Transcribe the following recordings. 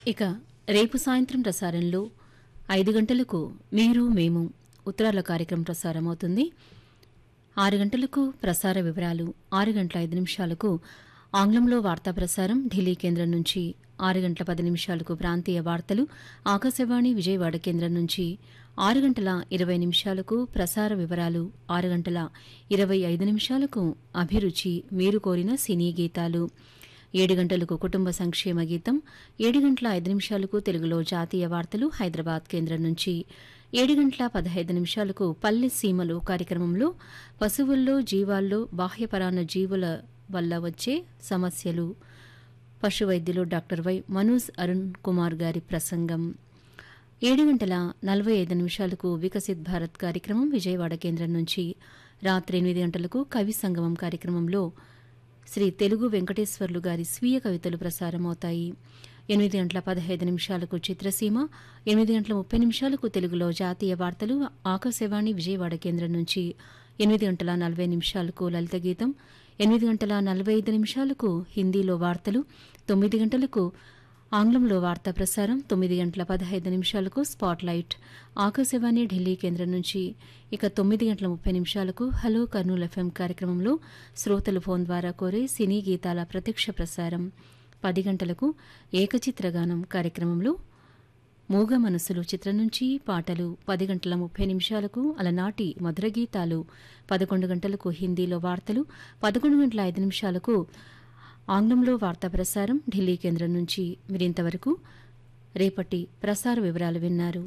ఇక రేపు సాయంత్రం ప్రసారంలో ఐదు గంటలకు మీరు మేము ఉత్తరాల కార్యక్రమం ప్రసారమవుతుంది ఆరు గంటలకు ప్రసార వివరాలు ఆరు గంటల ఐదు నిమిషాలకు ఆంగ్లంలో వార్తా ప్రసారం ఢిల్లీ కేంద్రం నుంచి ఆరు గంటల పది నిమిషాలకు ప్రాంతీయ వార్తలు ఆకాశవాణి విజయవాడ కేంద్రం నుంచి ఆరు గంటల ఇరవై నిమిషాలకు ప్రసార వివరాలు ఆరు గంటల ఇరవై ఐదు నిమిషాలకు అభిరుచి మీరు కోరిన సినీ గీతాలు ఏడు గంటలకు కుటుంబ సంక్షేమ గీతం ఏడు గంటల ఐదు నిమిషాలకు తెలుగులో జాతీయ వార్తలు హైదరాబాద్ కేంద్రం నుంచి ఏడు గంటల పదహైదు నిమిషాలకు పల్లె సీమలు కార్యక్రమంలో పశువుల్లో జీవాల్లో బాహ్యపరాన్న జీవుల వల్ల వచ్చే సమస్యలు పశు వైద్యులు డాక్టర్ వై మనోజ్ అరుణ్ కుమార్ గారి ప్రసంగం ఏడు గంటల నలభై ఐదు నిమిషాలకు వికసిత్ భారత్ కార్యక్రమం విజయవాడ కేంద్రం నుంచి రాత్రి ఎనిమిది గంటలకు కవి సంగమం కార్యక్రమంలో శ్రీ తెలుగు వెంకటేశ్వర్లు గారి స్వీయ కవితలు ప్రసారమవుతాయి ఎనిమిది గంటల పదహైదు నిమిషాలకు చిత్రసీమ ఎనిమిది గంటల ముప్పై నిమిషాలకు తెలుగులో జాతీయ వార్తలు ఆకాశవాణి విజయవాడ కేంద్రం నుంచి ఎనిమిది గంటల నలభై నిమిషాలకు లలిత గీతం ఎనిమిది గంటల నలభై ఐదు నిమిషాలకు హిందీలో వార్తలు తొమ్మిది గంటలకు ఆంగ్లంలో వార్తా ప్రసారం తొమ్మిది గంటల పదహైదు నిమిషాలకు స్పాట్ లైట్ ఆకాశవాణి ఢిల్లీ కేంద్రం నుంచి ఇక తొమ్మిది గంటల ముప్పై నిమిషాలకు హలో కర్నూలు ఎఫ్ఎం కార్యక్రమంలో శ్రోతలు ఫోన్ ద్వారా కోరే సినీ గీతాల ప్రత్యక్ష ప్రసారం పది గంటలకు ఏకచిత్రగానం కార్యక్రమంలో మూగ మనసులు చిత్రం నుంచి పాటలు పది గంటల ముప్పై నిమిషాలకు అలనాటి మధుర గీతాలు పదకొండు గంటలకు హిందీలో వార్తలు పదకొండు గంటల ఐదు నిమిషాలకు ఆంగ్లంలో వార్తా ప్రసారం ఢిల్లీ కేంద్రం నుంచి మీరింతవరకు రేపటి ప్రసార వివరాలు విన్నారు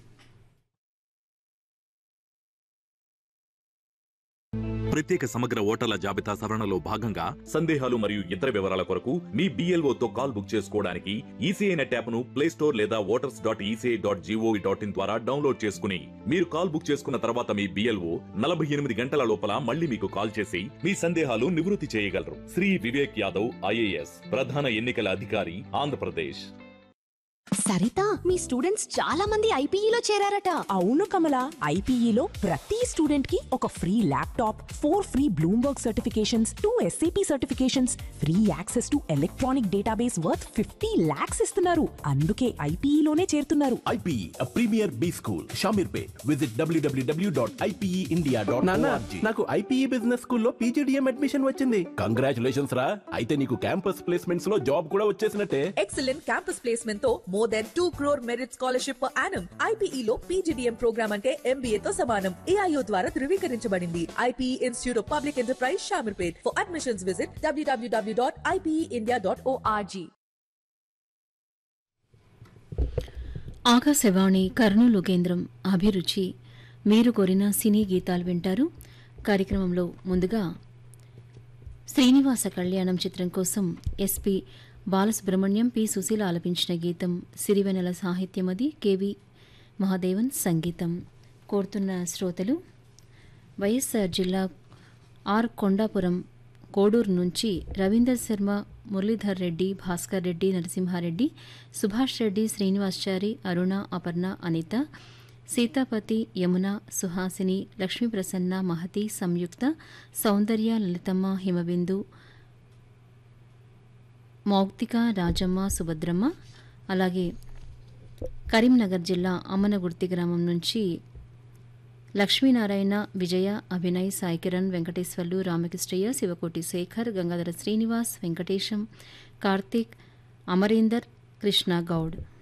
ప్రత్యేక సమగ్ర ఓటర్ల జాబితా సవరణలో భాగంగా సందేహాలు మరియు ఇతర వివరాల కొరకు మీ BLO తో కాల్ బుక్ చేసుకోవడానికి ఈసీఐ నెట్ యాప్ను ప్లే స్టోర్ లేదా voters dot ECI dot GOV dot in ద్వారా డౌన్లోడ్ చేసుకుని మీరు కాల్ బుక్ చేసుకున్న తర్వాత మీ బిఎల్ఓ నలభై ఎనిమిది గంటల లోపల మళ్ళీ మీకు కాల్ చేసి మీ సందేహాలు నివృత్తి చేయగలరు శ్రీ వివేక్ యాదవ్ ఐఏఎస్ ప్రధాన ఎన్నికల అధికారి ఆంధ్రప్రదేశ్ సరిత మీ స్టూడెంట్స్ చాలా మంది ఐపీఈలో చేరారట అవును కమల ఐపీఈలో ప్రతి స్టూడెంట్ కి ఒక free laptop four free Bloomberg certifications two SAP certifications free access to electronic database worth fifty lakhs ఇస్తున్నారు అందుకే ఐపీఈలోనే చేరుతున్నారు IPE, a premier B school, Shamirpet. Visit www.ipeindia.org. నాన్న నాకు ఐపీఈ బిజినెస్ స్కూల్లో పీజీడిఎం అడ్మిషన్ వచ్చింది కంగ్రాచులేషన్స్ రా అయితే నీకు క్యాంపస్ ప్లేస్మెంట్స్ లో జాబ్ కూడా వచ్చేసినట్టే ఎక్సలెంట్ క్యాంపస్ ప్లేస్మెంట్ తో more than two crore merit scholarship per annum IPE లో పీజీడీఎం ప్రోగ్రామ్ అంటే ఎంబీఏ తో సమానం ఏఐఓ ద్వారా ధృవీకరించబడింది IPE institute of public enterprise Shamirpet for admissions visit WWW dot IPE dot ORG Akashvani Kurnool కేంద్రం అభిరుచి మీరు కోరిన సినీ గీతాలు వింటారు కార్యక్రమంలో ముందుగా శ్రీనివాస కళ్యాణం చిత్రం కోసం ఎస్పి బాలసుబ్రహ్మణ్యం పి సుశీల ఆలపించిన గీతం సిరివెనెల సాహిత్యం అది కెవి మహాదేవన్ సంగీతం కోరుతున్న శ్రోతలు వైఎస్ఆర్ జిల్లా ఆర్ కొండాపురం కోడూరు నుంచి రవీందర్ శర్మ మురళీధర్ రెడ్డి భాస్కర్ రెడ్డి నరసింహారెడ్డి సుభాష్ రెడ్డి శ్రీనివాస్చారి అరుణ అపర్ణ అనిత సీతాపతి యమున సుహాసిని లక్ష్మీప్రసన్న మహతి సంయుక్త సౌందర్య లలితమ్మ హిమబిందు మౌక్తిక రాజమ్మ సుభద్రమ్మ అలాగే కరీంనగర్ జిల్లా అమ్మనగుర్తి గ్రామం నుంచి లక్ష్మీనారాయణ విజయ అభినయ్ సాయికిరణ్ వెంకటేశ్వర్లు రామకృష్ణయ్య శివకోటి శేఖర్ గంగాధర శ్రీనివాస్ వెంకటేశం కార్తీక్ అమరీందర్ కృష్ణ గౌడ్